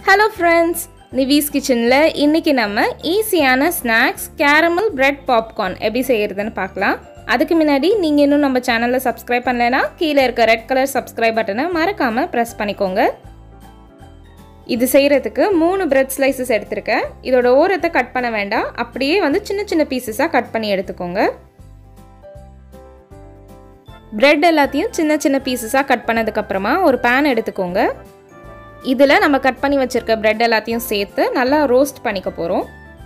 hello friends நிவிஸ் கிச்சனில் இன்றைக்கி நம்ம ஈஸியான ஸ்நாக்ஸ் கேரமல் பிரெட் பாப்கார்ன் எப்படி செய்கிறதுன்னு பார்க்கலாம் அதுக்கு முன்னாடி நீங்கள் இன்னும் நம்ம சேனலை சப்ஸ்கிரைப் பண்ணலைன்னா கீழே இருக்க ரெட் கலர் சப்ஸ்கிரைப் பட்டனை மறக்காமல் ப்ரெஸ் பண்ணிக்கோங்க இது செய்கிறதுக்கு மூணு பிரெட் ஸ்லைசஸ் எடுத்திருக்கேன் இதோட ஓரத்தை கட் பண்ண வேண்டாம் அப்படியே வந்து சின்ன சின்ன பீசஸாக கட் பண்ணி எடுத்துக்கோங்க பிரெட் எல்லாத்தையும் சின்ன சின்ன பீசஸாக கட் பண்ணதுக்கப்புறமா ஒரு பேன் எடுத்துக்கோங்க இதில் நம்ம கட் பண்ணி வச்சுருக்க பிரெட் எல்லாத்தையும் சேர்த்து நல்லா ரோஸ்ட் பண்ணிக்க போகிறோம்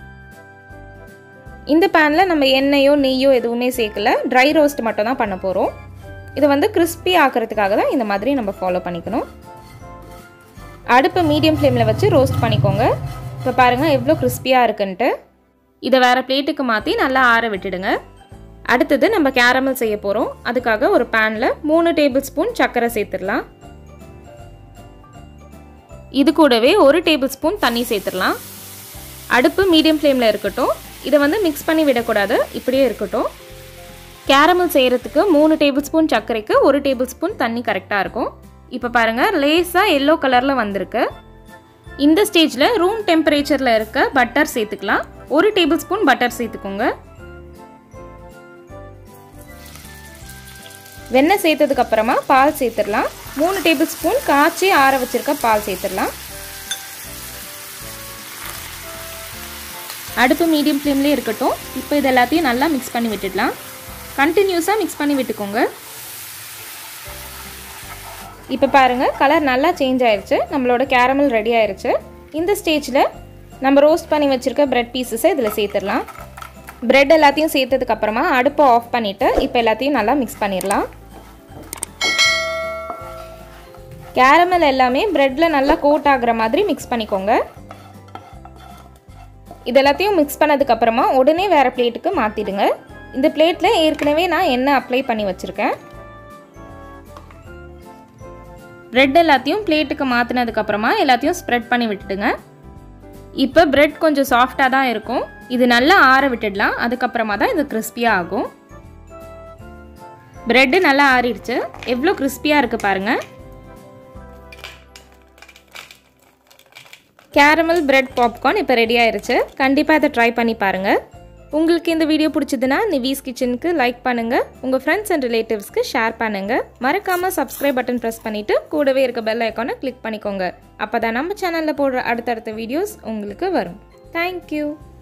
இந்த பேனில் நம்ம எண்ணெயோ நெய்யோ எதுவுமே சேர்க்கல ட்ரை ரோஸ்ட் மட்டும் தான் பண்ண போகிறோம் இதை வந்து கிறிஸ்பி ஆக்கிறதுக்காக தான் இந்த மாதிரி நம்ம ஃபாலோ பண்ணிக்கணும் அடுப்பை மீடியம் ஃப்ளேமில் வச்சு ரோஸ்ட் பண்ணிக்கோங்க இப்போ பாருங்கள் எவ்வளோ கிறிஸ்பியாக இருக்குன்ட்டு இதை வேறு பிளேட்டுக்கு மாற்றி நல்லா ஆற விட்டுடுங்க அடுத்தது நம்ம கேரமல் செய்ய போகிறோம் அதுக்காக ஒரு பேனில் மூணு டேபிள் ஸ்பூன் சர்க்கரை சேர்த்துடலாம் இது கூடவே ஒரு டேபிள் ஸ்பூன் தண்ணி சேர்த்துடலாம் அடுப்பு மீடியம் ஃப்ளேமில் இருக்கட்டும் இதை வந்து மிக்ஸ் பண்ணி விடக்கூடாது இப்படியே இருக்கட்டும் கேரமல் செய்கிறதுக்கு மூணு டேபிள் ஸ்பூன் சர்க்கரைக்கு ஒரு டேபிள் ஸ்பூன் தண்ணி கரெக்டாக இருக்கும் இப்போ பாருங்கள் லேஸாக எல்லோ கலரில் வந்திருக்கு இந்த ஸ்டேஜில் ரூம் டெம்பரேச்சரில் இருக்க பட்டர் சேர்த்துக்கலாம் ஒரு டேபிள் ஸ்பூன் பட்டர் சேர்த்துக்கோங்க வெண்ணெய் சேர்த்ததுக்கு அப்புறமா பால் சேர்த்துடலாம் மூணு டேபிள் ஸ்பூன் காய்ச்சி ஆற வச்சிருக்க பால் சேர்த்துடலாம் அடுப்பு மீடியம் ஃப்ளேம்லேயே இருக்கட்டும் இப்போ இது எல்லாத்தையும் நல்லா மிக்ஸ் பண்ணி விட்டுடலாம் கண்டினியூஸாக மிக்ஸ் பண்ணி விட்டுக்கோங்க இப்போ பாருங்கள் கலர் நல்லா சேஞ்ச் ஆயிடுச்சு நம்மளோட கேரமல் ரெடி ஆயிடுச்சு இந்த ஸ்டேஜில் நம்ம ரோஸ்ட் பண்ணி வச்சுருக்க ப்ரெட் பீசஸை இதில் சேர்த்துடலாம் ப்ரெட் எல்லாத்தையும் சேர்த்ததுக்கு அப்புறமா அடுப்பை ஆஃப் பண்ணிவிட்டு இப்போ எல்லாத்தையும் நல்லா மிக்ஸ் பண்ணிடலாம் கேரமல் எல்லாமே ப்ரெட்டில் நல்லா கோட் ஆகுற மாதிரி மிக்ஸ் பண்ணிக்கோங்க இது எல்லாத்தையும் மிக்ஸ் பண்ணதுக்கப்புறமா உடனே வேறு பிளேட்டுக்கு மாற்றிடுங்க இந்த பிளேட்டில் ஏற்கனவே நான் எண்ணெய் அப்ளை பண்ணி வச்சுருக்கேன் ப்ரெட் எல்லாத்தையும் பிளேட்டுக்கு மாற்றினதுக்கப்புறமா எல்லாத்தையும் ஸ்ப்ரெட் பண்ணி விட்டுடுங்க இப்போ ப்ரெட் கொஞ்சம் சாஃப்டாக தான் இருக்கும் இது நல்லா ஆற விட்டுடலாம் அதுக்கப்புறமா தான் இது கிறிஸ்பியாக ஆகும் ப்ரெட்டு நல்லா ஆறிடுச்சு எவ்வளோ கிறிஸ்பியாக இருக்குது பாருங்கள் கேரமல் பிரெட் பாப்கார்ன் இப்போ ரெடி ஆயிருச்சு கண்டிப்பாக இதை ட்ரை பண்ணி பாருங்கள் உங்களுக்கு இந்த வீடியோ பிடிச்சதுன்னா நிவிஸ் கிச்சனுக்கு லைக் பண்ணுங்கள் உங்கள் ஃப்ரெண்ட்ஸ் அண்ட் ரிலேட்டிவ்ஸ்க்கு ஷேர் பண்ணுங்கள் மறக்காமல் சப்ஸ்கிரைப் பட்டன் ப்ரெஸ் பண்ணிவிட்டு கூடவே இருக்க பெல் ஐக்கானை கிளிக் பண்ணிக்கோங்க அப்போ தான் நம்ம சேனலில் போடுற அடுத்தடுத்த வீடியோஸ் உங்களுக்கு வரும் தேங்க்யூ